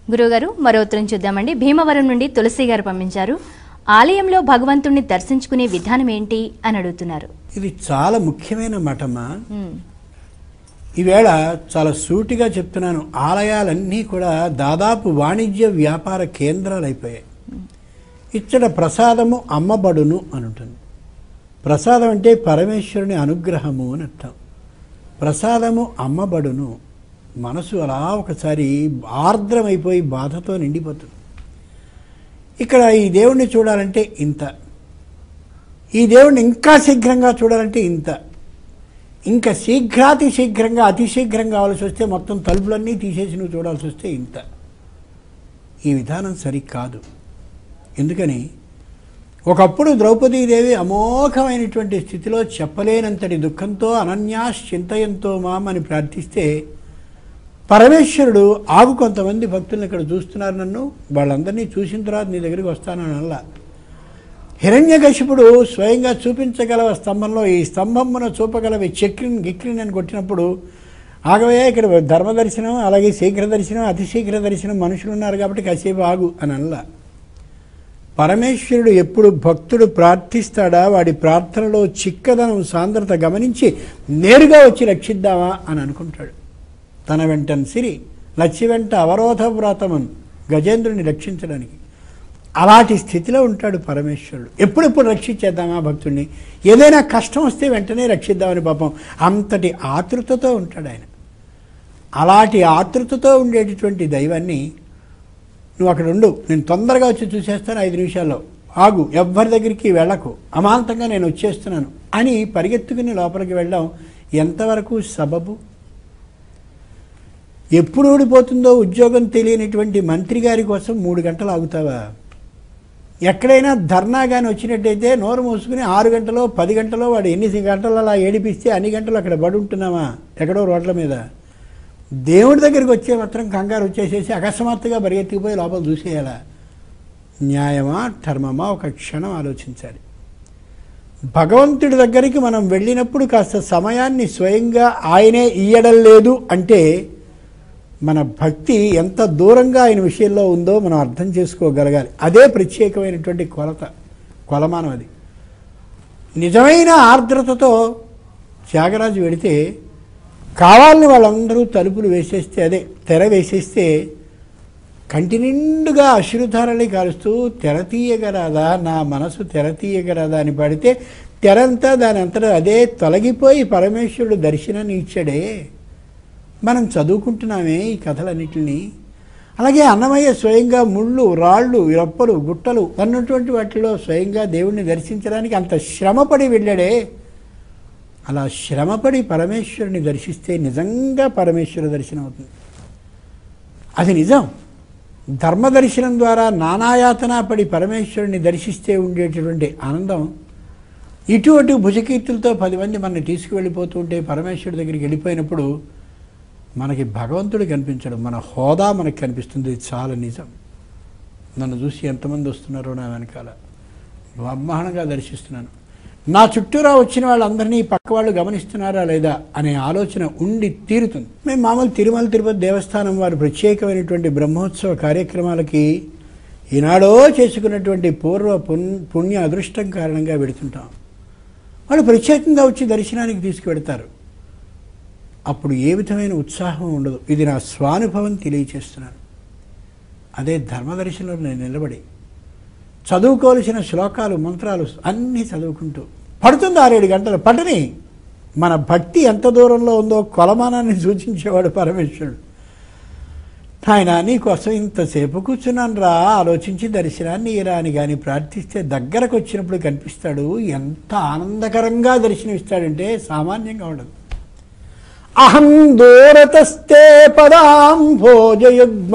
గురువుగారు మరో ఉత్తరం చూద్దామండి భీమవరం నుండి తులసి గారు పంపించారు ఆలయంలో భగవంతుణ్ణి దర్శించుకునే విధానం ఏంటి అని అడుగుతున్నారు ఇది చాలా ముఖ్యమైన మఠమా ఉమ్, ఈవేళ చాలా సూటిగా చెప్తున్నాను ఆలయాలన్నీ కూడా దాదాపు వాణిజ్య వ్యాపార కేంద్రాలు అయిపోయాయి ఇచ్చట ప్రసాదము అమ్మబడును అని ఉంటుంది ప్రసాదం అంటే పరమేశ్వరుని అనుగ్రహము అని అర్థం ప్రసాదము అమ్మబడును మనసు అలా ఒకసారి ఆర్ద్రమైపోయి బాధతో నిండిపోతుంది ఇక్కడ ఈ దేవుణ్ణి చూడాలంటే ఇంత ఈ దేవుణ్ణి ఇంకా శీఘ్రంగా చూడాలంటే ఇంత ఇంకా శీఘ్రాతి శీఘ్రంగా అతి శీఘ్రం కావాల్సి వస్తే మొత్తం తలుపులన్నీ తీసేసి నువ్వు చూడాల్సి వస్తే ఇంత ఈ విధానం సరికాదు ఎందుకని ఒకప్పుడు ద్రౌపదీదేవి అమోఘమైనటువంటి స్థితిలో చెప్పలేనంతటి దుఃఖంతో అనన్యాశ్చింతయంతో మామని ప్రార్థిస్తే పరమేశ్వరుడు ఆగు కొంతమంది భక్తులను ఇక్కడ చూస్తున్నారు నన్ను వాళ్ళందరినీ చూసిన తర్వాత నీ దగ్గరికి వస్తానని అలా హిరణ్యకశిపుడు స్వయంగా చూపించగలవ స్తంభంలో ఈ స్తంభమున చూపగలవి చక్రిని గిక్రిని అని కొట్టినప్పుడు ఆగవే ఇక్కడ ధర్మ దర్శనం అలాగే శీఘ్ర దర్శనం అతి శీఘ్ర దర్శనం మనుషులు ఉన్నారు కాబట్టి కాసేపు ఆగు అని అనలా పరమేశ్వరుడు ఎప్పుడు భక్తుడు ప్రార్థిస్తాడా వాడి ప్రార్థనలో చిక్కదనం సాంద్రత గమనించి నేరుగా వచ్చి రక్షిద్దామా అని అనుకుంటాడు తన వెంటన్ సిరి లచ్చి వెంట అవరోధ వ్రతమన్ గజేంద్రుని రక్షించడానికి అలాంటి స్థితిలో ఉంటాడు పరమేశ్వరుడు ఎప్పుడెప్పుడు రక్షించేద్దామా భక్తుడిని ఏదైనా కష్టం వస్తే వెంటనే రక్షిద్దామని పాపం అంతటి ఆతృతతో ఉంటాడు ఆయన అలాంటి ఆతృతతో ఉండేటటువంటి దైవాన్ని నువ్వు అక్కడ ఉండు నేను తొందరగా వచ్చి చూసేస్తాను ఐదు నిమిషాల్లో ఆగు ఎవ్వరి దగ్గరికి వెళ్ళకు అమాంతంగా నేను వచ్చేస్తున్నాను అని పరిగెత్తుకుని లోపలికి వెళ్ళడం ఎంతవరకు సబబు ఎప్పుడు ఊడిపోతుందో ఉద్యోగం తెలియనటువంటి మంత్రి గారి కోసం మూడు గంటలు ఆగుతావా ఎక్కడైనా ధర్నా కానీ వచ్చినట్టయితే నోరు మూసుకుని ఆరు గంటలో పది గంటలో వాడు ఎన్ని గంటలు అలా ఏడిపిస్తే అన్ని గంటలు అక్కడ పడి ఉంటున్నామా ఎక్కడో రోడ్ల మీద దేవుడి దగ్గరికి వచ్చే మాత్రం కంగారు వచ్చేసేసి అకస్మాత్తుగా పరిగెత్తిపోయి లోపల చూసేయాలా న్యాయమా ధర్మమా ఒక క్షణం ఆలోచించాలి భగవంతుడి దగ్గరికి మనం వెళ్ళినప్పుడు కాస్త సమయాన్ని స్వయంగా ఆయనే ఇయ్యడం లేదు అంటే మన భక్తి ఎంత దూరంగా ఆయన విషయంలో ఉందో మనం అర్థం చేసుకోగలగాలి అదే ప్రత్యేకమైనటువంటి కొలత కొలమానం అది నిజమైన ఆర్ద్రతతో త్యాగరాజు వెడితే కావాలని వాళ్ళందరూ తలుపులు వేసేస్తే అదే తెర వేసేస్తే కంటి నిండుగా అశ్రుధారని కాలుస్తూ తెర తీయగరాదా నా మనసు తెర తీయగరాదా అని పడితే తెరంతా దాని అంతటా అదే తొలగిపోయి పరమేశ్వరుడు దర్శనాన్ని ఇచ్చాడే మనం చదువుకుంటున్నామే ఈ కథలన్నిటిని అలాగే అన్నమయ్య స్వయంగా ముళ్ళు రాళ్ళు రప్పలు గుట్టలు అన్నటువంటి వాటిలో స్వయంగా దేవుణ్ణి దర్శించడానికి అంత శ్రమపడి వెళ్ళాడే అలా శ్రమపడి పరమేశ్వరుని దర్శిస్తే నిజంగా పరమేశ్వర దర్శనం అవుతుంది అది నిజం ధర్మ దర్శనం ద్వారా నానాయాతన పడి పరమేశ్వరుని దర్శిస్తే ఉండేటటువంటి ఆనందం ఇటు అటు భుజకీర్తులతో పది మంది మనని తీసుకువెళ్ళిపోతూ ఉంటే పరమేశ్వరుడి దగ్గరికి వెళ్ళిపోయినప్పుడు మనకి భగవంతుడు కనిపించడు మన హోదా మనకి కనిపిస్తుంది ఇది చాలా నిజం నన్ను చూసి ఎంతమంది వస్తున్నారో నా వెనకాల బ్రహ్మాండంగా దర్శిస్తున్నాను నా చుట్టూరా వచ్చిన వాళ్ళందరినీ పక్క వాళ్ళు గమనిస్తున్నారా లేదా అనే ఆలోచన ఉండి తీరుతుంది మేము మామూలు తిరుమల తిరుపతి దేవస్థానం వారు ప్రత్యేకమైనటువంటి బ్రహ్మోత్సవ కార్యక్రమాలకి ఈనాడో చేసుకున్నటువంటి పూర్వ పుణ్ పుణ్య అదృష్టం కారణంగా వెడుతుంటాం వాళ్ళు ప్రత్యేకంగా వచ్చి దర్శనానికి తీసుకువెడతారు అప్పుడు ఏ విధమైన ఉత్సాహం ఉండదు ఇది నా స్వానుభవం తెలియచేస్తున్నాను అదే ధర్మదర్శనంలో నేను నిలబడి చదువుకోవలసిన శ్లోకాలు మంత్రాలు అన్నీ చదువుకుంటూ పడుతుంది ఆరేడు గంటలు పట్టని మన భక్తి ఎంత దూరంలో ఉందో కొలమానాన్ని సూచించేవాడు పరమేశ్వరుడు ఆయన నీకోసం ఇంతసేపు కూర్చున్నాను రా ఆలోచించి దర్శనాన్ని ఇరా అని కానీ ప్రార్థిస్తే దగ్గరకు వచ్చినప్పుడు కనిపిస్తాడు ఎంత ఆనందకరంగా దర్శనమిస్తాడంటే సామాన్యంగా ఉండదు అహం దూరతస్తే పదాం భోజయుగ్మ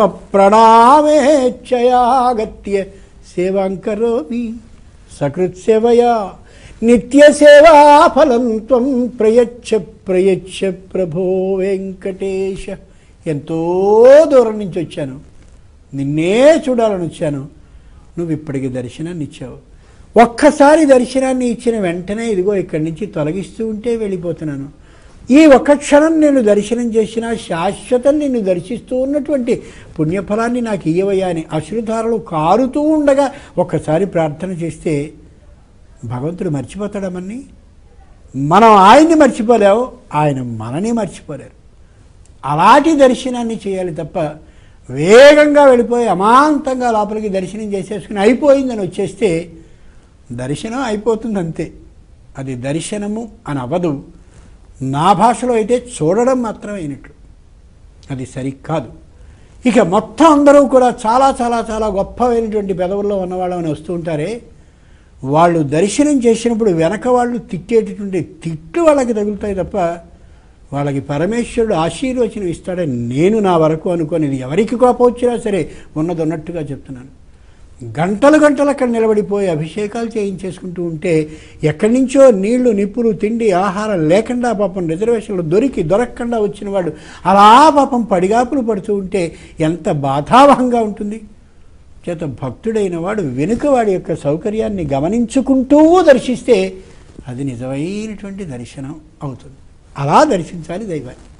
ప్రణామేచ్ఛయాగత్య సేవాం కరోమి సకృత్సేవయా నిత్య సేవా ఫలం త్వం ప్రయచ్చ ప్రయచ్చ ప్రభో వెంకటేశ ఎంతో దూరం నుంచి వచ్చాను నిన్నే చూడాలని వచ్చాను నువ్వు ఇప్పటికి దర్శనాన్ని ఇచ్చావు ఒక్కసారి దర్శనాన్ని ఇచ్చిన వెంటనే ఇదిగో ఇక్కడి నుంచి తొలగిస్తూ ఉంటే వెళ్ళిపోతున్నాను ఈ ఒక్క క్షణం నేను దర్శనం చేసిన శాశ్వతం నిన్ను దర్శిస్తూ ఉన్నటువంటి పుణ్యఫలాన్ని నాకు ఇయ్యవయ్యా అని అశ్రుధారలు కారుతూ ఉండగా ఒక్కసారి ప్రార్థన చేస్తే భగవంతుడు మర్చిపోతాడమని మనం ఆయన్ని మర్చిపోలేవు ఆయన మనని మర్చిపోలేరు అలాంటి దర్శనాన్ని చేయాలి తప్ప వేగంగా వెళ్ళిపోయి అమాంతంగా లోపలికి దర్శనం చేసేసుకుని అయిపోయిందని వచ్చేస్తే దర్శనం అయిపోతుంది అంతే అది దర్శనము అని అవ్వదు నా భాషలో అయితే చూడడం మాత్రమే అయినట్లు అది సరికాదు ఇక మొత్తం అందరూ కూడా చాలా చాలా చాలా గొప్పమైనటువంటి పెదవుల్లో ఉన్నవాళ్ళని వస్తూ ఉంటారే వాళ్ళు దర్శనం చేసినప్పుడు వెనక వాళ్ళు తిట్టేటటువంటి తిట్లు వాళ్ళకి తగులుతాయి తప్ప వాళ్ళకి పరమేశ్వరుడు ఆశీర్వచనం ఇస్తాడని నేను నా వరకు అనుకోని ఇది ఎవరికి కోపం వచ్చినా సరే ఉన్నది ఉన్నట్టుగా చెప్తున్నాను గంటలు గంటలు అక్కడ నిలబడిపోయి అభిషేకాలు చేయించేసుకుంటూ ఉంటే ఎక్కడి నుంచో నీళ్లు నిప్పులు తిండి ఆహారం లేకుండా పాపం రిజర్వేషన్లు దొరికి దొరకకుండా వచ్చిన వాడు అలా పాపం పడిగాపులు పడుతూ ఉంటే ఎంత బాధావహంగా ఉంటుంది చేత భక్తుడైన వాడు వెనుక వాడి యొక్క సౌకర్యాన్ని గమనించుకుంటూ దర్శిస్తే అది నిజమైనటువంటి దర్శనం అవుతుంది అలా దర్శించాలి దైవాన్ని